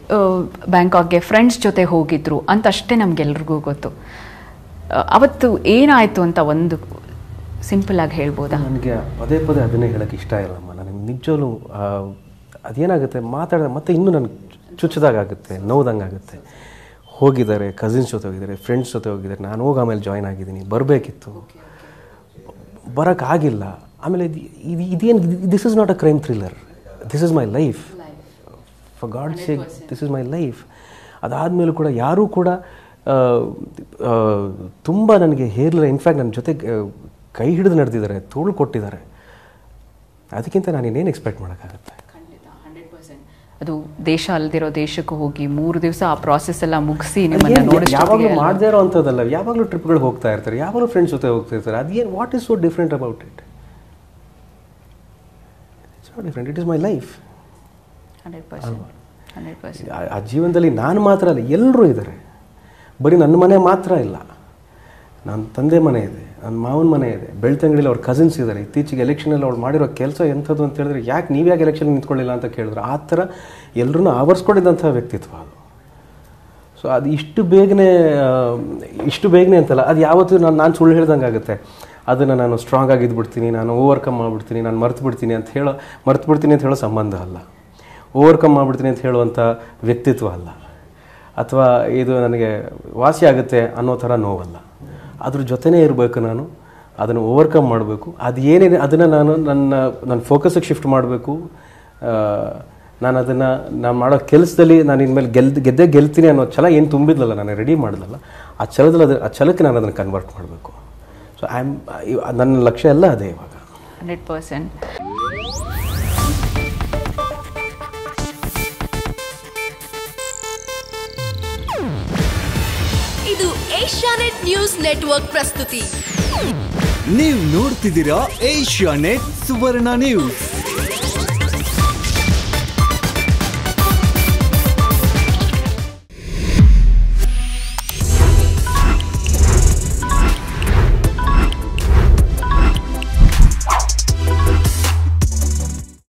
ಬ್ಯಾಂಕಾಕ್ಗೆ friends ಜೊತೆ ಹೋಗಿದ್ರು ಅಂತ ಅಷ್ಟೇ ನಮ್ಗೆಲ್ರಿಗೂ ಗೊತ್ತು ಆ, ಅವತ್ತು ಏನಾಯಿತು ಅಂತ ಒಂದು ಸಿಂಪಲ್ ಆಗಿ ಹೇಳ್ಬೋದಾ ನನಗೆ ಪದೇ ಪದೇ ಅದನ್ನೇ ಹೇಳೋಕ್ಕೆ ಇಷ್ಟ ಇಲ್ಲಮ್ಮ ನನಗೆ ನಿಜವೂ ಅದೇನಾಗುತ್ತೆ ಮಾತಾಡಿದ್ರೆ ಮತ್ತೆ ಇನ್ನೂ ನನಗೆ ಚುಚ್ಚದಾಗುತ್ತೆ ನೋವ್ದಂಗೆ ಆಗುತ್ತೆ ಹೋಗಿದ್ದಾರೆ ಕಸಿನ್ಸ್ ಜೊತೆ ಹೋಗಿದ್ದಾರೆ ಫ್ರೆಂಡ್ಸ್ ಜೊತೆ ಹೋಗಿದ್ದಾರೆ ನಾನು ಹೋಗಿ ಆಮೇಲೆ ಜಾಯ್ನ್ ಆಗಿದ್ದೀನಿ ಬರಬೇಕಿತ್ತು ಬರೋಕ್ಕಾಗಿಲ್ಲ ಆಮೇಲೆ ಇದು ಇದು ಇದೇನು this is not a crime thriller this is my life for God sake this is my life ಅದಾದಮೇಲೂ ಕೂಡ ಯಾರೂ ಕೂಡ ತುಂಬ ನನಗೆ ಹೇರಲಿಲ್ಲ ಇನ್ಫ್ಯಾಕ್ಟ್ ನನ್ನ ಜೊತೆ ಆ, ಕೈ ಹಿಡಿದು ನಡೆದಿದ್ದಾರೆ ತೋಳು ಕೊಟ್ಟಿದ್ದಾರೆ ಅದಕ್ಕಿಂತ ನಾನು ಇನ್ನೇನು ಎಕ್ಸ್ಪೆಕ್ಟ್ ಮಾಡೋಕ್ಕಾಗತ್ತೆ ಅದು ದೇಶ ಅಲ್ದಿರೋ ದೇಶಕ್ಕೆ ಹೋಗಿ ಮೂರು ದಿವಸ ಆ ಪ್ರಾಸೆಸ್ ಎಲ್ಲ ಮುಗಿಸಿ ನಿಮ್ಮನ್ನ ಯಾವಾಗಲೂ ನೋಡಿಸ್ತಿದ್ದೀವಿ ಮಾಡದೇ ಇರೋ ಅಂಥದ್ದಲ್ಲ ಯಾವಾಗಲೂ ಟ್ರಿಪ್ಗಳು ಹೋಗ್ತಾ ಇರ್ತಾರೆ ಯಾವಾಗಲೂ ಫ್ರೆಂಡ್ಸ್ ಜೊತೆ ಹೋಗ್ತಾ ಇರ್ತಾರೆ ಅದೇನು what is so different about it it's not different it is my life hundred percent hundred percent ಆ- ಆ ಜೀವನದಲ್ಲಿ ನಾನು ಮಾತ್ರ ಅಲ್ಲ ಎಲ್ಲರೂ ಇದ್ದಾರೆ ಬರೀ ನನ್ನ ಮನೆ ಮಾತ್ರ ಇಲ್ಲ ನನ್ನ ತಂದೆ ಮನೆ ಇದೆ ನನ್ನ ಮಾವನ ಮನೆ ಇದೆ ಬೆಳ್ತಂಗಡಿಲಿ ಅವ್ರ ಕಸಿನ್ಸ್ ಇದ್ದಾರೆ ಇತ್ತೀಚೆಗೆ ಎಲೆಕ್ಷನಲ್ಲಿ ಅವ್ರು ಮಾಡಿರೋ ಕೆಲಸ ಎಂಥದ್ದು ಅಂತ ಹೇಳಿದ್ರೆ ಯಾಕೆ ನೀವು ಯಾಕೆ ಎಲೆಕ್ಷನ್ ನಿಂತ್ಕೊಳ್ಳಿಲ್ಲ ಅಂತ ಕೇಳಿದ್ರು ಆ ಥರ ಎಲ್ಲರನ್ನೂ ಆವರಿಸ್ಕೊಂಡಿದ್ದಂಥ ವ್ಯಕ್ತಿತ್ವ ಅದು ಸೊ ಅದು ಇಷ್ಟು ಬೇಗನೆ ಆ, ಇಷ್ಟು ಬೇಗನೆ ಅಂತಲ್ಲ ಅದು ಯಾವತ್ತೂ ನಾನು ನಾನು ಸುಳ್ಳು ಹೇಳ್ದಂಗೆ ಆಗುತ್ತೆ ಅದನ್ನು ನಾನು ಸ್ಟ್ರಾಂಗ್ ಆಗಿ ಇದ್ಬಿಡ್ತೀನಿ ನಾನು ಓವರ್ಕಮ್ ಮಾಡಿಬಿಡ್ತೀನಿ ನಾನು ಮರ್ತು ಬಿಡ್ತೀನಿ ಅಂತ ಹೇಳೋ ಮರ್ತು ಬಿಡ್ತೀನಿ ಅಂತ ಹೇಳೋ ಸಂಬಂಧ ಅಲ್ಲ ಓವರ್ಕಮ್ ಮಾಡಿಬಿಡ್ತೀನಿ ಅಂತ ಹೇಳುವಂಥ ವ್ಯಕ್ತಿತ್ವ ಅಲ್ಲ ಅಥವಾ ಇದು ನನಗೆ ವಾಸಿ ಆಗುತ್ತೆ ಅನ್ನೋ ಥರ ನೋವಲ್ಲ ಅದ್ರ ಜೊತೆನೇ ಇರಬೇಕು ನಾನು ಅದನ್ನು ಓವರ್ಕಮ್ ಮಾಡಬೇಕು ಅದು ಏನೇನು ಅದನ್ನು ನಾನು ನನ್ನ ನನ್ನ ಫೋಕಸ್ಗೆ ಶಿಫ್ಟ್ ಮಾಡಬೇಕು ನಾನು ಅದನ್ನು ನಾನು ಮಾಡೋ ಕೆಲಸದಲ್ಲಿ ನಾನು ಇನ್ಮೇಲೆ ಗೆಲ್ ಗೆದ್ದೇ ಗೆಲ್ತೀನಿ ಅನ್ನೋ ಛಲ ಏನು ತುಂಬಿದ್ಲಲ್ಲ ನಾನು ರೆಡಿ ಮಾಡಿದ್ಲಲ್ಲ ಆ ಛಲದಲ್ಲಿ ಅದು ಆ ಛಲಕ್ಕೆ ನಾನು ಅದನ್ನು ಕನ್ವರ್ಟ್ ಮಾಡಬೇಕು ಸೊ ಐ ಆಮ್ ನನ್ನ ಲಕ್ಷ್ಯ ಎಲ್ಲ ಅದೇ ಇವಾಗ ಹಂಡ್ರೆಡ್ ಪರ್ಸೆಂಟ್ ಇದು ಏಷ್ಯಾನೆಟ್ ನ್ಯೂಸ್ ನೆಟ್ವರ್ಕ್ ಪ್ರಸ್ತುತಿ ನೀವು ನೋಡ್ತಿದ್ದೀರಾ ಏಷ್ಯಾ ನೆಟ್ ಸುವರ್ಣ ನ್ಯೂಸ್